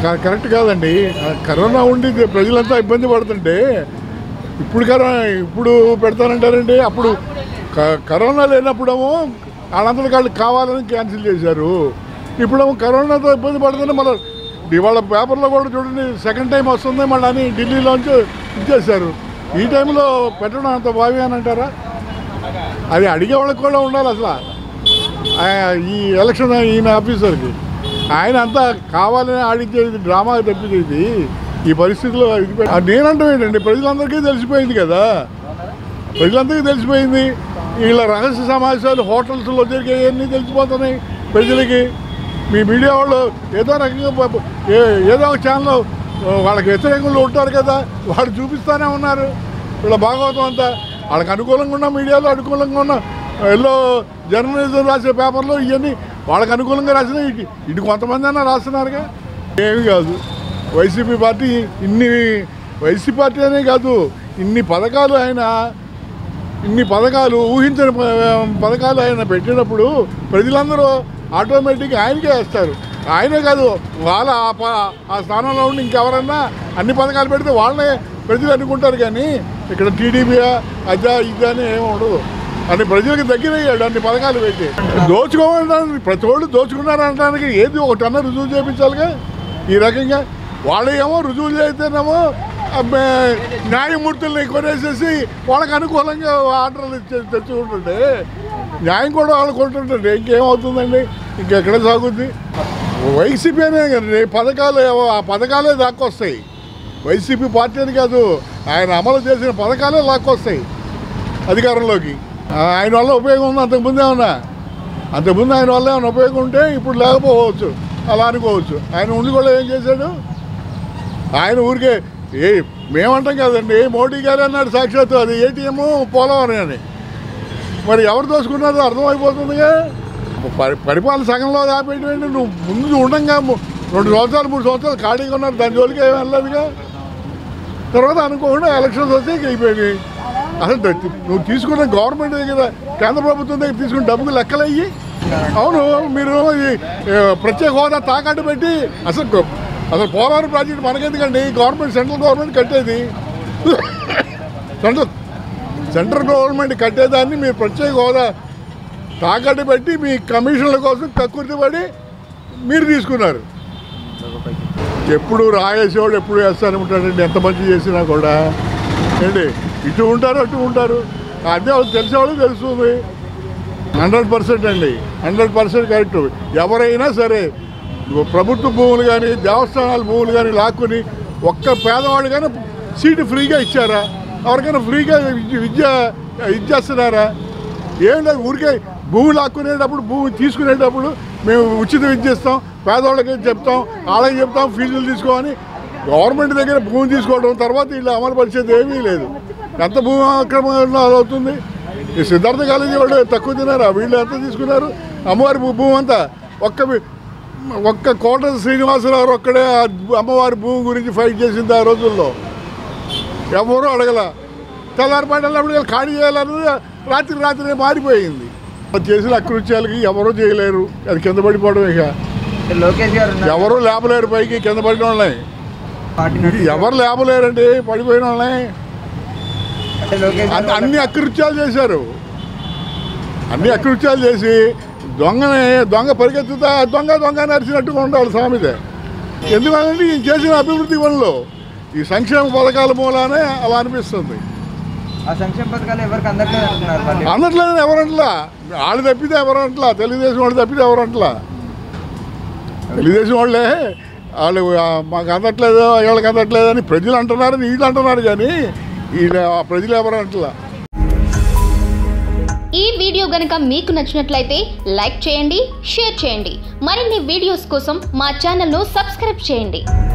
క- కరెక్ట్ కాదండి ఆ, కరోనా ఉండి ప్రజలంతా ఇబ్బంది పడుతుంటే ఇప్పుడు కరోనా ఇప్పుడు పెడతానంటారండి అప్పుడు క- కరోనా లేనప్పుడేమో వాళ్ళందరి వాళ్ళు కావాలని క్యాన్సిల్ చేశారు ఇప్పుడేమో కరోనాతో ఇబ్బంది పడుతుంటే మళ్ళీ ఇవాళ పేపర్లో కూడా చూడండి సెకండ్ టైం వస్తుంది మళ్ళీ అని ఢిల్లీలోంచి ఇచ్చేశారు ఈ టైంలో పెట్టడం అంత భావి అని అంటారా అది అడిగే వాళ్ళకి కూడా ఉండాలి అసలు ఆ, ఈ ఎలక్షన్ ఈయన ఆఫీసర్కి ఆయన అంతా కావాలని ఆడించేది డ్రామా తప్పించేది ఈ పరిస్థితిలో ఇది పె- ఆ, నేనంటాం ఏంటండి ప్రజలందరికీ తెలిసిపోయింది కదా ప్రజలందరికీ తెలిసిపోయింది వీళ్ళ రహస్య సమావేశాలు హోటల్స్లో జరిగేవన్నీ తెలిసిపోతున్నాయి ప్రజలకి మీ మీడియా వాళ్ళు ఏదో రకంగా ప- ఏ- ఏదో ఒక ఛానల్ వాళ్ళకి వ్యతిరేకంగా ఉంటారు కదా వాళ్ళు చూపిస్తూనే ఉన్నారు వీళ్ళ భాగవతం అంతా వాళ్ళకి అనుకూలంగా ఉన్న మీడియాలో అనుకూలంగా ఉన్న ఎల్లో జర్నలిజం రాసే పేపర్లో ఇవన్నీ వాళ్ళకి అనుకూలంగా రాసిన ఇటు ఇటు కొంతమంది అన్నా రాస్తున్నారుగా ఏమి కాదు వైసీపీ పార్టీ ఇన్ని వైసీపీ పార్టీ అనే కాదు ఇన్ని పథకాలు ఆయన ఇన్ని పథకాలు ఊహించని ప- పథకాలు ఆయన పెట్టినప్పుడు ప్రజలందరూ ఆటోమేటిక్గా ఆయనకే వేస్తారు ఆయనే కాదు వాళ్ళ ఆ ప- ఆ స్థానంలో ఉండి ఇంకెవరన్నా అన్ని పథకాలు పెడితే వాళ్ళే ప్రజలు అనుకుంటారు కానీ ఇక్కడ టీడీపీయా అదా ఇదా అని ఏమి ఉండదు అని ప్రజలకు దగ్గర అయ్యాడు అన్ని పథకాలు పెట్టి దోచుకోమనడానికి ప్రతి వాళ్ళు దోచుకున్నారు అనడానికి ఏది ఒకటన్నా రుజువు చేయించాలిగా ఈ రకంగా వాళ్ళు ఏమో రుజువులు చేస్తేనేమో అబ్బే, న్యాయమూర్తుల్ని కొనేసేసి వాళ్ళకి అనుకూలంగా ఆర్డర్లు ఇచ్చే తెచ్చుకుంటుంటే న్యాయం కూడా వాళ్ళు కొంటుంటే ఇంకేమవుతుందండి ఇంకెక్కడ సాగుద్ది వైసీపీ అనే కదండి పథకాలు ఏవో ఆ పథకాలే దాక్కొస్తాయి వైసీపీ పార్టీ అని కాదు ఆయన అమలు చేసిన పథకాలే లాక్కొస్తాయి అధికారంలోకి ఆ, ఆయన వల్ల ఉపయోగం ఉంది అంతకుముందు ఏమన్నా అంతకుముందు ఆయన వల్ల ఏమైనా ఉపయోగం ఉంటే ఇప్పుడు లేకపోవచ్చు అలా అనుకోవచ్చు ఆయన ఉండి కూడా ఏం చేశాడు ఆయన ఊరికే ఏ మేమంటాం కదండి మోడీ గారు అన్నాడు సాక్షాత్తు అది ఏటీఎం పోలవరం అని మరి ఎవరు దోసుకున్నారో అర్థమైపోతుందిగా పరి పరిపాలన సగంలో ఆపేటువంటి నువ్వు ముందు ఉండంగా ము- రెండు సంవత్సరాలు మూడు సంవత్సరాలు ఖాళీగా ఉన్నారు దాని జోలికి ఏమి వెళ్ళలేదుగా తర్వాత అనుకోకుండా ఎలక్షన్స్ వస్తే ఇక అయిపోయింది అసలు ద- నువ్వు తీసుకున్న గవర్నమెంట్ దగ్గర కేంద్ర ప్రభుత్వం దగ్గర తీసుకున్న డబ్బుకు లెక్కలయ్యి అవును మీరు ఈ, ఏ, ప్రత్యేక హోదా తాకట్టు పెట్టి అసలు గొ- అసలు పోలవరం ప్రాజెక్ట్ మనకెందుకండి గవర్నమెంట్ సెంట్రల్ గవర్నమెంట్ కట్టేది సెంట్రల్ సెంట్రల్ గవర్నమెంట్ కట్టేదాన్ని మీరు ప్రత్యేక హోదా తాకట్టు పెట్టి మీ కమిషన్ల కోసం కక్కుర్తి పడి మీరు తీసుకున్నారు ఎప్పుడు రాయేసేవాడు ఎప్పుడు వేస్తానే ఉంటాడండి ఎంత మంచి చేసినా కూడా ఏంటి ఇటు ఉంటారు అటు ఉంటారు అదే వాళ్ళకి తెలిసేవాళ్ళు తెలుస్తుంది హండ్రెడ్ పర్సెంట్ అండి హండ్రెడ్ పర్సెంట్ కరెక్ట్ ఎవరైనా సరే ప్రభుత్వ భూములు కానీ దేవస్థానాల భూములు కానీ లాక్కుని ఒక్క పేదవాడు కానీ సీటు ఫ్రీగా ఇచ్చారా ఎవరికైనా ఫ్రీగా విద్య విద్య ఇచ్చేస్తున్నారా ఏం లేదు ఊరికే భూమి లాక్కునేటప్పుడు భూమి తీసుకునేటప్పుడు మేము ఉచిత విద్య ఇస్తాం పేదవాళ్ళకి చెప్తాం వాళ్ళకి చెప్తాం ఫీజులు తీసుకోమని గవర్నమెంట్ దగ్గర భూమి తీసుకోవడం తర్వాత వీళ్ళు అమలు పరిచేది ఏమీ లేదు ఎంత భూమి అక్రమం అవుతుంది ఈ సిద్ధార్థ కాలేజీ వాళ్ళు తక్కువ తినారా వీళ్ళు ఎంత తీసుకున్నారు అమ్మవారి భూ- భూమి అంతా ఒక్క వి- ఒక్క కోట శ్రీనివాసరావు ఒక్కడే ఆ అమ్మవారి భూమి గురించి ఫైట్ చేసింది ఆ రోజుల్లో ఎవరూ అడగల తెల్లారిపాటప్పుడు ఖాళీ చేయాలన్నది రాత్రి రాత్రి మారిపోయింది అది చేసిన అకృత్యాలకి ఎవరూ చేయలేరు అది కింద పడిపోవడం ఇక అంటే లోకేష్ గారు ఉన్నారు. ఎవరు లేపలేరు పైకి కింద పడిన వాళ్ళని పార్టీ ఇది నడుపుతున్నారు. ఎవరు లేపలేరండి పడిపోయిన వాళ్ళని అంటే లోకేష్ గారు అన్ని- అన్ని అకృత్యాలు చేశారు అన్ని అకృత్యాలు చేసి దొంగని దొంగ పరిగెత్తుతా దొంగ దొంగ నడిచినట్టుగా ఉండాలి సామెత ఎందుకంటే ఈ చేసిన అభివృద్ధి పనులు ఈ సంక్షేమ పథకాల మూలానే అలా అనిపిస్తుంది ఆ సంక్షేమ పథకాలు ఎవరికి అందట్లేదు అంటున్నారు మళ్ళీ అందట్లేదు ఎవరంటలా వాళ్ళు తప్పితే ఎవరంటలా తెలుగుదేశం వాళ్ళు తప్పితే ఎవరంటలా తెలుగుదేశం వాళ్ళే వాళ్ళు ఆ, మాకు అందట్లేదు వీళ్ళకి అందట్లేదు అని ప్రజలు అంటున్నారు వీళ్ళు అంటున్నారు కానీ వీళ్ళు ఆ ప్రజలు ఎవరంటలా ఈ వీడియో గనక మీకు నచ్చినట్లయితే లైక్ చేయండి షేర్ చేయండి మరిన్ని వీడియోస్ కోసం మా ఛానల్ను సబ్స్క్రైబ్ చేయండి